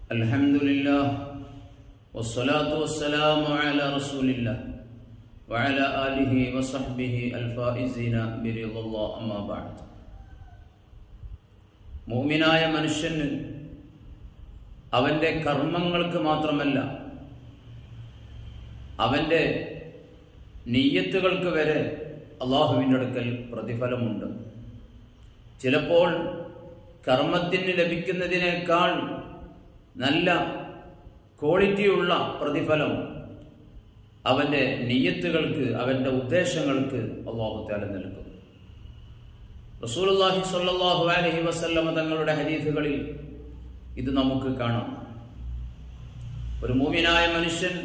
الحمد لله والصلاة والسلام على رسول الله وعلى آله وصحبه الفائزين برضا الله أما بعد മുഅ്മിനായ മനുഷ്യന് അവന്റെ കർമ്മങ്ങൾക്ക് മാത്രമല്ല അവന്റെ നീയത്തുകൾക്ക് വരെ അള്ളാഹുവിൻ്റെ അടുക്കൽ പ്രതിഫലമുണ്ട് ചിലപ്പോൾ കർമ്മത്തിന് ലഭിക്കുന്നതിനേക്കാൾ നല്ല ക്വാളിറ്റിയുള്ള പ്രതിഫലം അവന്റെ നീയത്തുകൾക്ക് അവന്റെ ഉദ്ദേശങ്ങൾക്ക് അള്ളാഹു താല നൽകും റസൂലുള്ളാഹി സ്വല്ലല്ലാഹു അലൈഹി വസല്ലമ തങ്ങളുടെ ഹദീസുകളിൽ ഇത് നമുക്ക് കാണാം ഒരു മൂമിനായ മനുഷ്യൻ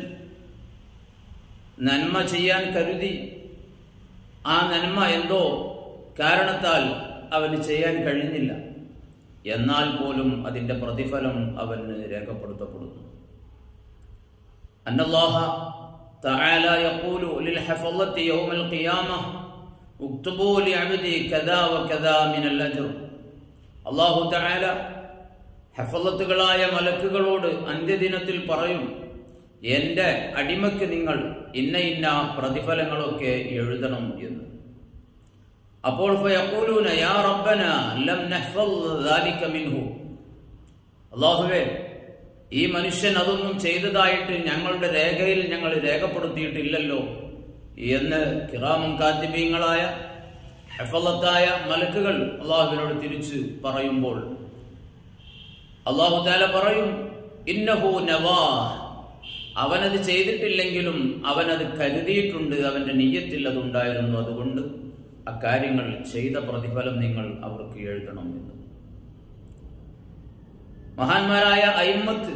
നന്മ ചെയ്യാൻ കരുതി ആ നന്മ എന്തോ കാരണത്താൽ അവന് ചെയ്യാൻ കഴിഞ്ഞില്ല എന്നാൽ പോലും അതിന്റെ പ്രതിഫലം അവന് രേഖപ്പെടുത്തപ്പെടുന്നു അന്നല്ലാഹ تعالى يقول للحفظة يوم القيامة اكتبوا لعبدي كذا وكذا من الأجر അള്ളാഹു തആല ഹഫലത്തുകളായ മലക്കുകളോട് അന്ത്യദിനത്തിൽ പറയും എന്റെ അടിമയ്ക്ക് നിങ്ങൾ ഇന്ന ഇന്ന പ്രതിഫലങ്ങളൊക്കെ എഴുതണം എന്ന് അപ്പോൾ ഫയഖൂലൂന യാ റബ്ബന ലം നഹ്ഫൽ ദാലിക മിൻഹു അല്ലാഹുവേ ഈ മനുഷ്യൻ അതൊന്നും ചെയ്തതായിട്ട് ഞങ്ങളുടെ രേഖയിൽ ഞങ്ങൾ രേഖപ്പെടുത്തിയിട്ടില്ലല്ലോ എന്ന് കിറാമും കാത്തിബീങ്ങളായ ഹെഫലത്തായ മലക്കുകൾ അള്ളാഹുവിനോട് തിരിച്ച് പറയുമ്പോൾ അള്ളാഹു താല പറയും ഇന്നഹു നവാ അവനത് ചെയ്തിട്ടില്ലെങ്കിലും അവനത് കരുതിയിട്ടുണ്ട് അവന്റെ നീയത്തിൽ അതുണ്ടായിരുന്നു അതുകൊണ്ട് അക്കാര്യങ്ങൾ ചെയ്ത പ്രതിഫലം നിങ്ങൾ അവർക്ക് എഴുതണം എന്ന് മഹാന്മാരായ അയിമത്ത്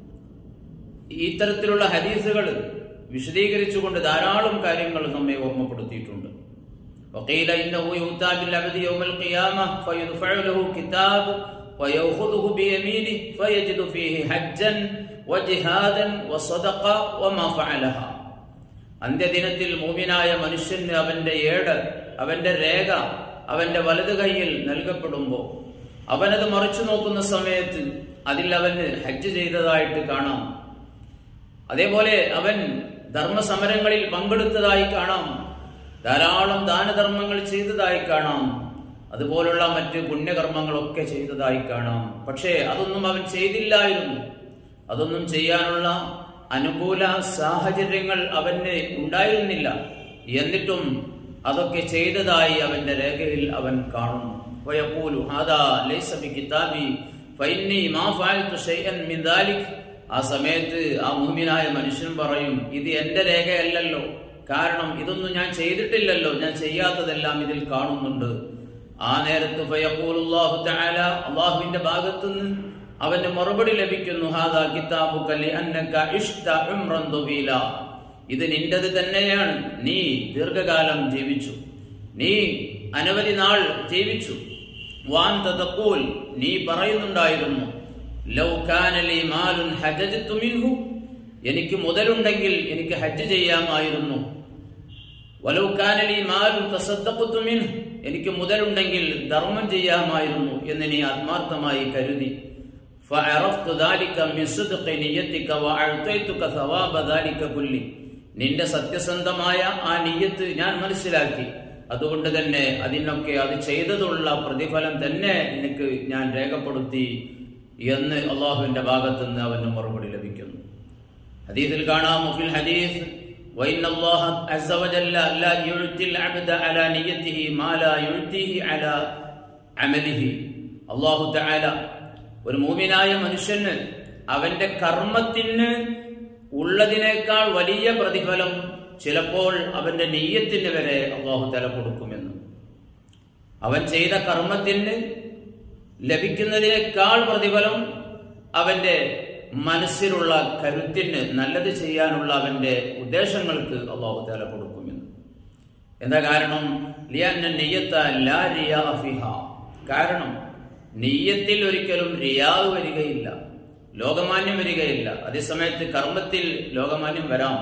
ഇത്തരത്തിലുള്ള ഹദീസുകൾ വിശദീകരിച്ചുകൊണ്ട് ധാരാളം കാര്യങ്ങൾ നമ്മെ ഓർമ്മപ്പെടുത്തിയിട്ടുണ്ട് وقيل إنه يؤتى بالعبد يوم القيامة فيدفع له كتاب ويأخذه بيمينه فيجد فيه حجا وجهادا وصدقة وما فعلها അന്ത്യദിനത്തിൽ മൂമിനായ മനുഷ്യന് അവന്റെ ഏട് അവന്റെ രേഖ അവന്റെ വലത് കൈയിൽ നൽകപ്പെടുമ്പോൾ അവനത് മറിച്ചു നോക്കുന്ന സമയത്ത് അതിൽ അവന് ഹജ്ജ് ചെയ്തതായിട്ട് കാണാം അതേപോലെ അവൻ ധർമ്മസമരങ്ങളിൽ പങ്കെടുത്തതായി കാണാം ധാരാളം ദാനധർമ്മങ്ങൾ ചെയ്തതായി കാണാം അതുപോലുള്ള മറ്റ് പുണ്യകർമ്മങ്ങളൊക്കെ ചെയ്തതായി കാണാം പക്ഷേ അതൊന്നും അവൻ ചെയ്തില്ലായിരുന്നു അതൊന്നും ചെയ്യാനുള്ള അനുകൂല സാഹചര്യങ്ങൾ അവന് ഉണ്ടായിരുന്നില്ല എന്നിട്ടും അതൊക്കെ ചെയ്തതായി അവന്റെ രേഖയിൽ അവൻ കാണുന്നു ويقول هذا ليس بكتابي فإني ما فعلت شيئا من ذلك ആ സമയത്ത് ആ മുഹ്മിനായ മനുഷ്യൻ പറയും ഇത് എന്റെ രേഖയല്ലല്ലോ കാരണം ഇതൊന്നും ഞാൻ ചെയ്തിട്ടില്ലല്ലോ ഞാൻ ചെയ്യാത്തതെല്ലാം ഇതിൽ കാണുന്നുണ്ട് ആ നേരത്ത് ഫയഖൂലുല്ലാഹു തആല അള്ളാഹുവിന്റെ ഭാഗത്തുനിന്ന് അവന് മറുപടി ലഭിക്കുന്നു ഹാദാ കിതാബുക ലിഅന്നക ഇഷ്ത ഉംറൻ തുവീല ഇത് നിന്റേത് തന്നെയാണ് നീ ദീർഘകാലം ജീവിച്ചു നീ അനവധി നാൾ ജീവിച്ചു വാൻ തതഖൂൽ നീ പറയുന്നുണ്ടായിരുന്നു ലൗ കാന ലി മാലുൻ ഹജജ്തു മിൻഹു എനിക്ക് മുതലുണ്ടെങ്കിൽ എനിക്ക് ഹജ്ജ് ചെയ്യാമായിരുന്നു വലൗ കാന ലി മാലുൻ തസദ്ദഖതു മിൻഹു എനിക്ക് മുതലുണ്ടെങ്കിൽ ധർമ്മം ചെയ്യാമായിരുന്നു എന്ന് നീ ആത്മാർത്ഥമായി കരുതി فعرفت ذلك من صدق نيتك وأعطيتك ثواب ذلك كله നിന്റെ സത്യസന്ധമായ ആ നീയത്ത് ഞാൻ മനസ്സിലാക്കി അതുകൊണ്ട് തന്നെ അതിനൊക്കെ അത് ചെയ്തതുള്ള പ്രതിഫലം തന്നെ നിനക്ക് ഞാൻ രേഖപ്പെടുത്തി എന്ന് അള്ളാഹുവിന്റെ ഭാഗത്ത് നിന്ന് അവന് മറുപടി ലഭിക്കുന്നു ഹദീസിൽ കാണാം ഫിൽ ഹദീസ് وإن الله عز وجل لا يعطي العبد على نيته ما لا يعطيه على عمله അള്ളാഹു തആല ഒരു മൂമിനായ മനുഷ്യന് അവന്റെ കർമ്മത്തിന് ഉള്ളതിനേക്കാൾ വലിയ പ്രതിഫലം ചിലപ്പോൾ അവന്റെ നെയ്യത്തിന് വരെ അള്ളാഹു തല കൊടുക്കുമെന്ന് അവൻ ചെയ്ത കർമ്മത്തിന് ലഭിക്കുന്നതിനേക്കാൾ പ്രതിഫലം അവന്റെ മനസ്സിലുള്ള കരുത്തിന് നല്ലത് ചെയ്യാനുള്ള അവന്റെ ഉദ്ദേശങ്ങൾക്ക് അള്ളാഹു തല കൊടുക്കുമെന്ന് എന്താ കാരണം ലിയാന്ന നെയ്യത്ത ലാ റിയാ ഫിഹ കാരണം നെയ്യത്തിൽ ഒരിക്കലും റിയാവ് വരികയില്ല ലോകമാന്യം വരികയില്ല അതേസമയത്ത് കർമ്മത്തിൽ ലോകമാന്യം വരാം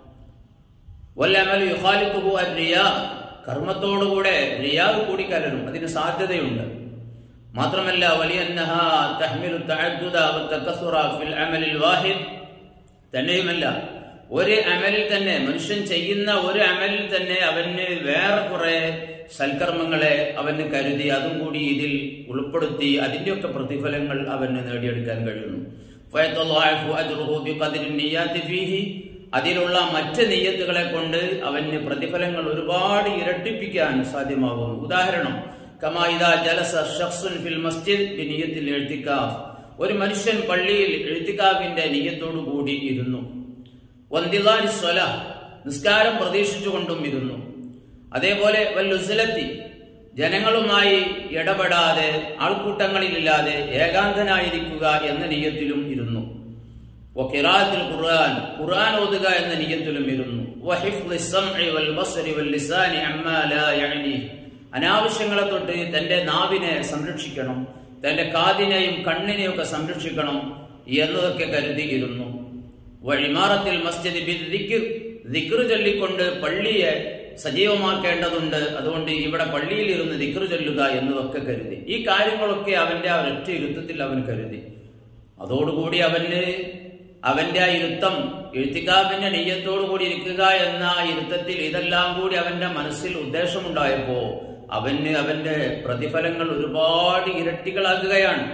വല്ലമൽ യുഖാലിത്തുഹു അർ റിയാ കർമ്മത്തോടുകൂടെ റിയാവ് കൂടിക്കലരും അതിന് സാധ്യതയുണ്ട് മാത്രമല്ല വലിയന്നഹ തഹ്മിലു തഅദ്ദുദ വതകസുറ ഫിൽ അമലിൽ വാഹിദ് തന്നെയുമല്ല ഒരു അമലിൽ തന്നെ മനുഷ്യൻ ചെയ്യുന്ന ഒരു അമലിൽ തന്നെ അവന് വേറെ കുറെ സൽക്കർമ്മങ്ങളെ അവന് കരുതി അതും കൂടി ഇതിൽ ഉൾപ്പെടുത്തി അതിന്റെയൊക്കെ പ്രതിഫലങ്ങൾ അവന് നേടിയെടുക്കാൻ കഴിയുന്നു ഫയത്തുല്ലാഹു അജ്റുഹു ബിഖദ്രി നിയ്യാത്തി ഫീഹി അതിലുള്ള മറ്റ് നെയ്യത്തുകളെ കൊണ്ട് അവന് പ്രതിഫലങ്ങൾ ഒരുപാട് ഇരട്ടിപ്പിക്കാൻ സാധ്യമാകുന്നു ഉദാഹരണം കമായിദ ജലസ ഷഖ്സുൻ ഫിൽ മസ്ജിദ് ബിനിയത്തിൽ എഴുത്തിക്കാഫ് ഒരു മനുഷ്യൻ പള്ളിയിൽ എഴുത്തിക്കാവിന്റെ നിയത്തോടു കൂടി ഇരുന്നു വന്തിലാരി സ്വല നിസ്കാരം പ്രതീക്ഷിച്ചുകൊണ്ടും ഇരുന്നു അതേപോലെ വല്ലുസലത്തി ജനങ്ങളുമായി ഇടപെടാതെ ആൾക്കൂട്ടങ്ങളിലില്ലാതെ ഏകാന്തനായിരിക്കുക എന്ന നിയത്തിലും ഇരുന്നു വഖിറാഅത്തിൽ ഖുർആൻ ഖുർആൻ ഓതുക എന്ന നിയത്തിലും ഇരുന്നു വഹിഫ്ളി സ്സംഇ വൽ ബസ്രി വൽ ലിസാനി അമ്മാ ലാ യഅനി അനാവശ്യങ്ങളെ തൊട്ട് തന്റെ നാവിനെ സംരക്ഷിക്കണം തന്റെ കാതിനെയും കണ്ണിനെയും ഒക്കെ സംരക്ഷിക്കണം എന്നതൊക്കെ കരുതിയിരുന്നു വഴിമാറത്തിൽ മസ്ജിദ് ദിക്ർ ചൊല്ലിക്കൊണ്ട് പള്ളിയെ സജീവമാക്കേണ്ടതുണ്ട് അതുകൊണ്ട് ഇവിടെ പള്ളിയിൽ ഇരുന്ന് ദിക്ർ ചൊല്ലുക എന്നതൊക്കെ കരുതി ഈ കാര്യങ്ങളൊക്കെ അവന്റെ ആ ഒരൊറ്റ ഇരുത്തത്തിൽ അവൻ കരുതി അതോടുകൂടി അവന് അവന്റെ ആ ഇരുത്തം എഴുത്തിക്കാവിന്റെ നെയ്യത്തോടു കൂടി ഇരിക്കുക എന്ന ആ ഇരുത്തത്തിൽ ഇതെല്ലാം കൂടി അവന്റെ മനസ്സിൽ ഉദ്ദേശമുണ്ടായപ്പോ അവന് അവന്റെ പ്രതിഫലങ്ങൾ ഒരുപാട് ഇരട്ടികളാകുകയാണ്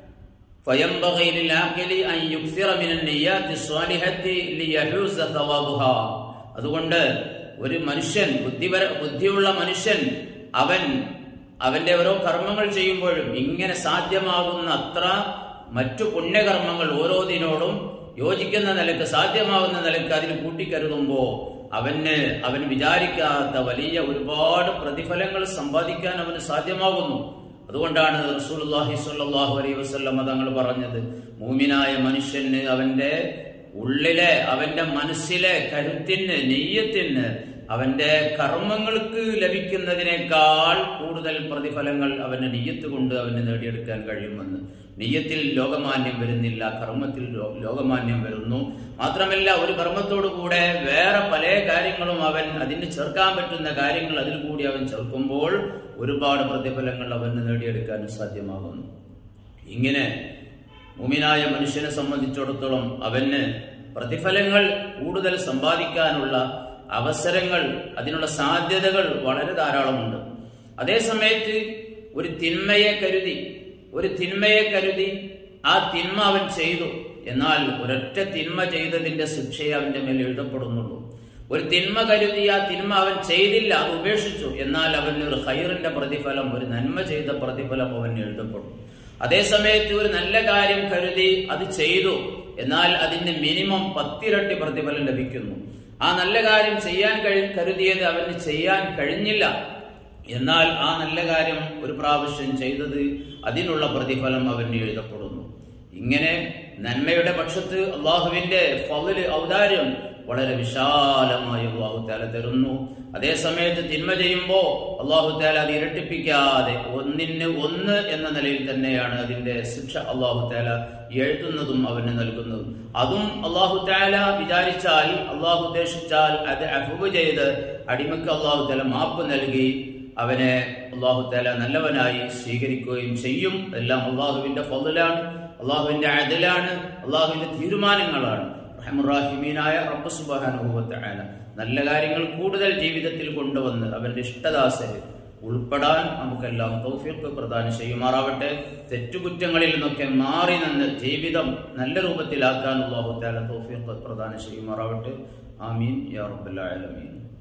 فينبغي للعاقل أن يكثر من النيات الصالحة ليحوز ثوابها അതുകൊണ്ട് ഒരു മനുഷ്യൻ ബുദ്ധിപര ബുദ്ധിയുള്ള മനുഷ്യൻ അവൻ അവന്റെ ഓരോ കർമ്മങ്ങൾ ചെയ്യുമ്പോഴും ഇങ്ങനെ സാധ്യമാകുന്ന അത്ര മറ്റു പുണ്യകർമ്മങ്ങൾ ഓരോന്നിനോടും യോജിക്കുന്ന നിലക്ക് സാധ്യമാകുന്ന നിലക്ക് അതിന് കൂട്ടിക്കരുതുമ്പോ അവന് അവൻ വിചാരിക്കാത്ത വലിയ ഒരുപാട് പ്രതിഫലങ്ങൾ സമ്പാദിക്കാൻ അവന് സാധ്യമാകുന്നു അതുകൊണ്ടാണ് റസൂലുള്ളാഹി സ്വല്ലല്ലാഹു അലൈഹി വസല്ലം തങ്ങൾ പറഞ്ഞത് മൂമിനായ മനുഷ്യന് അവന്റെ ഉള്ളിലെ അവന്റെ മനസ്സിലെ കരുത്തിന് നെയ്യത്തിന് അവന്റെ കർമ്മങ്ങൾക്ക് ലഭിക്കുന്നതിനേക്കാൾ കൂടുതൽ പ്രതിഫലങ്ങൾ അവന്റെ നെയ്യത്ത് കൊണ്ട് അവന് നേടിയെടുക്കാൻ കഴിയുമെന്ന് നെയ്യത്തിൽ ലോകമാന്യം വരുന്നില്ല കർമ്മത്തിൽ ലോ- ലോകമാന്യം വരുന്നു മാത്രമല്ല ഒരു കർമ്മത്തോടു കൂടെ വേറെ പല കാര്യങ്ങളും അവൻ അതിന് ചേർക്കാൻ പറ്റുന്ന കാര്യങ്ങൾ അതിൽ കൂടി അവൻ ചേർക്കുമ്പോൾ ഒരുപാട് പ്രതിഫലങ്ങൾ അവന് നേടിയെടുക്കാൻ സാധ്യമാകുന്നു ഇങ്ങനെ മുമിനായ മനുഷ്യനെ സംബന്ധിച്ചിടത്തോളം അവന് പ്രതിഫലങ്ങൾ കൂടുതൽ സമ്പാദിക്കാനുള്ള അവസരങ്ങൾ അതിനുള്ള സാധ്യതകൾ വളരെ ധാരാളമുണ്ട് അതേ സമയത്ത് ഒരു തിന്മയെ കരുതി ഒരു തിന്മയെ കരുതി ആ തിന്മ അവൻ ചെയ്തു എന്നാൽ ഒരൊറ്റ തിന്മ ചെയ്തതിന്റെ ശിക്ഷയെ അവന്റെ മേൽ എഴുതപ്പെടുന്നുള്ളൂ ഒരു തിന്മ കരുതി ആ തിന്മ അവൻ ചെയ്തില്ല അത് ഉപേക്ഷിച്ചു എന്നാൽ അവന് ഒരു ഹൈറിന്റെ പ്രതിഫലം ഒരു നന്മ ചെയ്ത പ്രതിഫലം അവന് എഴുതപ്പെടും അതേ സമയത്ത് ഒരു നല്ല കാര്യം കരുതി അത് ചെയ്തു എന്നാൽ അതിന് മിനിമം പത്തിരട്ടി പ്രതിഫലം ലഭിക്കുന്നു ആ നല്ല കാര്യം ചെയ്യാൻ കഴി കരുതിയത് അവന് ചെയ്യാൻ കഴിഞ്ഞില്ല എന്നാൽ ആ നല്ല കാര്യം ഒരു പ്രാവശ്യം ചെയ്തത് അതിനുള്ള പ്രതിഫലം അവന് എഴുതപ്പെടുന്നു ഇങ്ങനെ നന്മയുടെ പക്ഷത്ത് അള്ളാഹുവിന്റെ ഫവല് ഔദാര്യം വളരെ വിശാലമായി അള്ളാഹു താല തരുന്നു അതേ സമയത്ത് തിന്മ ചെയ്യുമ്പോ അള്ളാഹു താല അത് ഇരട്ടിപ്പിക്കാതെ ഒന്നിന് ഒന്ന് എന്ന നിലയിൽ തന്നെയാണ് അതിന്റെ ശിക്ഷ അള്ളാഹു താല എഴുതുന്നതും അവന് നൽകുന്നതും അതും അള്ളാഹു താല വിചാരിച്ചാൽ അള്ളാഹു ഉദ്ദേശിച്ചാൽ അത് അഫുബ് ചെയ്ത് അടിമക്ക് അള്ളാഹു താല മാപ്പ് നൽകി അവനെ അള്ളാഹു താല നല്ലവനായി സ്വീകരിക്കുകയും ചെയ്യും എല്ലാം അള്ളാഹുവിന്റെ ഫضലാണ് അള്ളാഹുവിന്റെ അതിലാണ് അള്ളാഹുവിന്റെ തീരുമാനങ്ങളാണ് റഹമുറാഹിമീനായ റബ്ബ് സുബ്ഹാനഹു വ തആല നല്ല കാര്യങ്ങൾ കൂടുതൽ ജീവിതത്തിൽ കൊണ്ടുവന്ന് അവന്റെ ഇഷ്ടദാസര് ഉൾപ്പെടാൻ നമുക്കെല്ലാം തൗഫീഖ് പ്രദാനം ചെയ്യുമാറാവട്ടെ തെറ്റുകുറ്റങ്ങളിൽ നിന്നൊക്കെ മാറി നിന്ന് ജീവിതം നല്ല രൂപത്തിലാക്കാൻ അള്ളാഹു താല തൗഫീഖ് പ്രദാനം ചെയ്യുമാറാവട്ടെ ആമീൻ യാ റബ്ബൽ ആലമീൻ